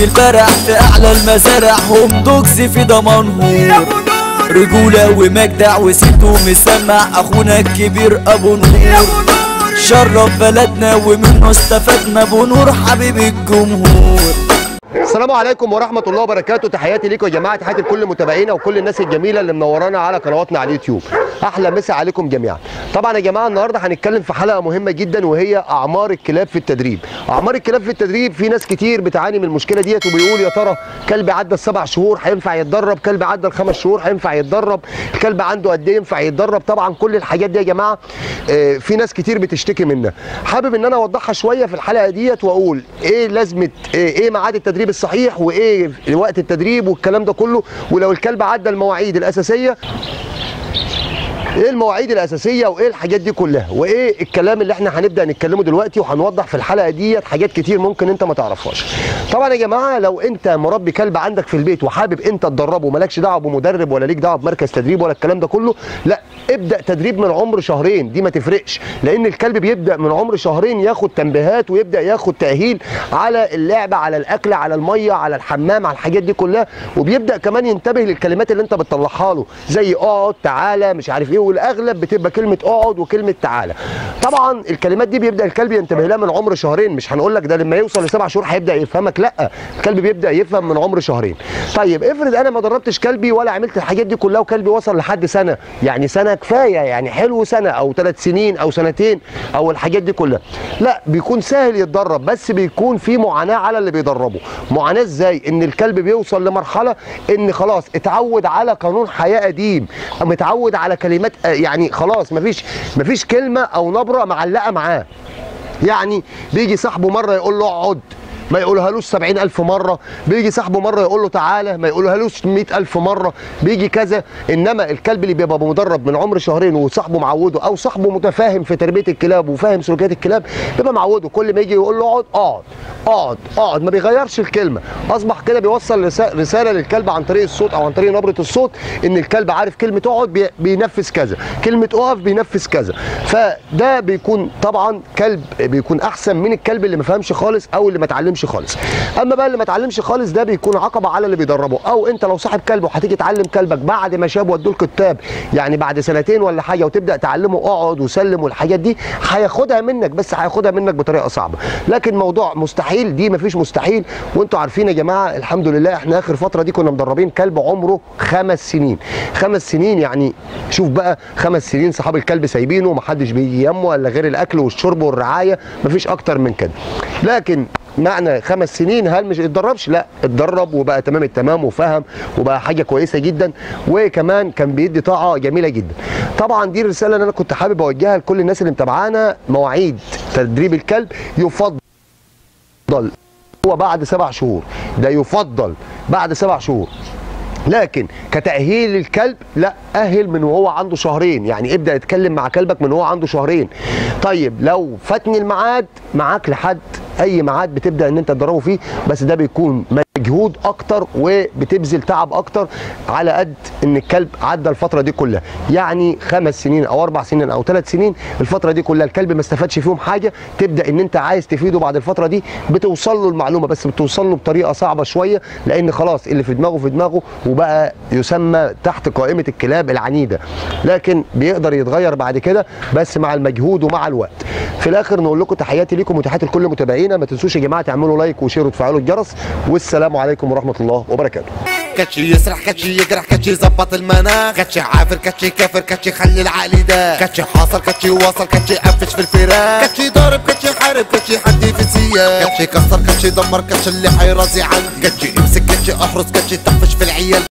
البرح في اعلى المزارع هم دوكس في ضمانهم رجولة ومجدع وسيبته مسمع اخونا الكبير ابو نور شرف بلدنا ومنه استفدنا ابو نور حبيب الجمهور السلام عليكم ورحمة الله وبركاته تحياتي ليكم يا جماعة تحياتي لكل متابعينا وكل الناس الجميلة اللي منورانا على قنواتنا على اليوتيوب أحلى مسا عليكم جميعا طبعا يا جماعة النهاردة هنتكلم في حلقة مهمة جدا وهي أعمار الكلاب في التدريب أعمار الكلاب في التدريب في ناس كتير بتعاني من المشكلة ديت وبيقول يا ترى كلب عدى السبع شهور هينفع يتدرب كلب عدى الخمس شهور هينفع يتدرب الكلب عنده قد ايه ينفع يتدرب طبعا كل الحاجات دي يا جماعة آه، في ناس كتير بتشتكي منها حابب ان انا اوضحها شوية في الحلقة ديت واقول ايه لازمة ايه إيه ميعاد التدريب الصحيح وايه وقت التدريب والكلام ده كله ولو الكلب عدى المواعيد الاساسيه ايه المواعيد الاساسيه وايه الحاجات دي كلها وايه الكلام اللي احنا هنبدا نتكلمه دلوقتي وهنوضح في الحلقه ديت حاجات كتير ممكن انت ما تعرفهاش طبعا يا جماعه لو انت مربي كلب عندك في البيت وحابب انت تدربه مالكش دعوه بمدرب ولا ليك دعوه بمركز تدريب ولا الكلام ده كله لا ابدا تدريب من عمر شهرين دي ما تفرقش لان الكلب بيبدا من عمر شهرين ياخد تنبيهات ويبدا ياخد تاهيل على اللعبه على الاكل على الميه على الحمام على الحاجات دي كلها وبيبدا كمان ينتبه للكلمات اللي انت بتطلعها له زي اقعد تعالى مش عارف ايه والاغلب بتبقى كلمه اقعد وكلمه تعالى طبعا الكلمات دي بيبدا الكلب ينتبه لها من عمر شهرين مش هنقول لك ده لما يوصل لسبع شهور هيبدا يفهمك لا الكلب بيبدا يفهم من عمر شهرين طيب افرض انا ما دربتش كلبي ولا عملت الحاجات دي كلها وكلبي وصل لحد سنه يعني سنه كفايه يعني حلو سنه او ثلاث سنين او سنتين او الحاجات دي كلها لا بيكون سهل يتدرب بس بيكون في معاناه على اللي بيدربه معاناه ازاي ان الكلب بيوصل لمرحله ان خلاص اتعود على قانون حياه قديم متعود على كلمات آه، يعني خلاص مفيش مفيش كلمه او نبره معلقه معاه يعني بيجي صاحبه مره يقول له اقعد ما يقولهالوش سبعين ألف مرة بيجي صاحبه مرة يقول له تعالى ما يقولهالوش مئة ألف مرة بيجي كذا إنما الكلب اللي بيبقى مدرب من عمر شهرين وصاحبه معوده أو صاحبه متفاهم في تربية الكلاب وفاهم سلوكيات الكلاب بيبقى معوده كل ما يجي يقول له اقعد اقعد اقعد اقعد ما بيغيرش الكلمة أصبح كده بيوصل رسا- رسالة للكلب عن طريق الصوت أو عن طريق نبرة الصوت إن الكلب عارف كلمة اقعد بي- بينفذ كذا كلمة اقف بينفذ كذا فده بيكون طبعا كلب بيكون أحسن من الكلب اللي ما فهمش خالص أو اللي ما اتعلمش خالص اما بقى اللي ما اتعلمش خالص ده بيكون عقبه على اللي بيدربه او انت لو صاحب كلب وهتيجي تعلم كلبك بعد ما شاب ودوا الكتاب يعني بعد سنتين ولا حاجه وتبدا تعلمه اقعد وسلم والحاجات دي هياخدها منك بس هياخدها منك بطريقه صعبه لكن موضوع مستحيل دي مفيش مستحيل وانتوا عارفين يا جماعه الحمد لله احنا اخر فتره دي كنا مدربين كلب عمره خمس سنين خمس سنين يعني شوف بقى خمس سنين صحاب الكلب سايبينه ومحدش بيجي يمه الا غير الاكل والشرب والرعايه مفيش اكتر من كده لكن معنى خمس سنين هل مش اتدربش لا اتدرب وبقى تمام التمام وفهم وبقى حاجه كويسه جدا وكمان كان بيدي طاعه جميله جدا طبعا دي الرساله اللي انا كنت حابب اوجهها لكل الناس اللي متابعانا مواعيد تدريب الكلب يفضل هو بعد سبع شهور ده يفضل بعد سبع شهور لكن كتأهيل الكلب لا أهل من وهو عنده شهرين يعني ابدأ اتكلم مع كلبك من وهو عنده شهرين طيب لو فاتني الميعاد معاك لحد أي ميعاد بتبدأ إن أنت تدربه فيه بس ده بيكون مجهود أكتر وبتبذل تعب أكتر على قد إن الكلب عدى الفترة دي كلها يعني خمس سنين أو أربع سنين أو ثلاث سنين الفترة دي كلها الكلب ما استفادش فيهم حاجة تبدأ إن أنت عايز تفيده بعد الفترة دي بتوصل له المعلومة بس بتوصل له بطريقة صعبة شوية لأن خلاص اللي في دماغه في دماغه وبقى يسمى تحت قائمة الكلاب العنيدة لكن بيقدر يتغير بعد كده بس مع المجهود ومع الوقت في الاخر نقول لكم تحياتي ليكم وتحياتي لكل متابعينا ما تنسوش يا جماعه تعملوا لايك وشير وتفعلوا الجرس والسلام عليكم ورحمه الله وبركاته كاتشي يسرح كاتشي يجرح كاتشي يظبط المناخ كاتشي عافر كاتشي كافر كاتشي خلي العقل ده كاتشي حاصل كاتشي واصل كاتشي قفش في الفراق كاتشي ضارب كاتشي حارب كاتشي حدي في السياق كاتشي كسر كاتشي دمر كاتشي اللي حيرازي عندي كاتشي امسك كاتشي احرس كاتشي تحفش في العيال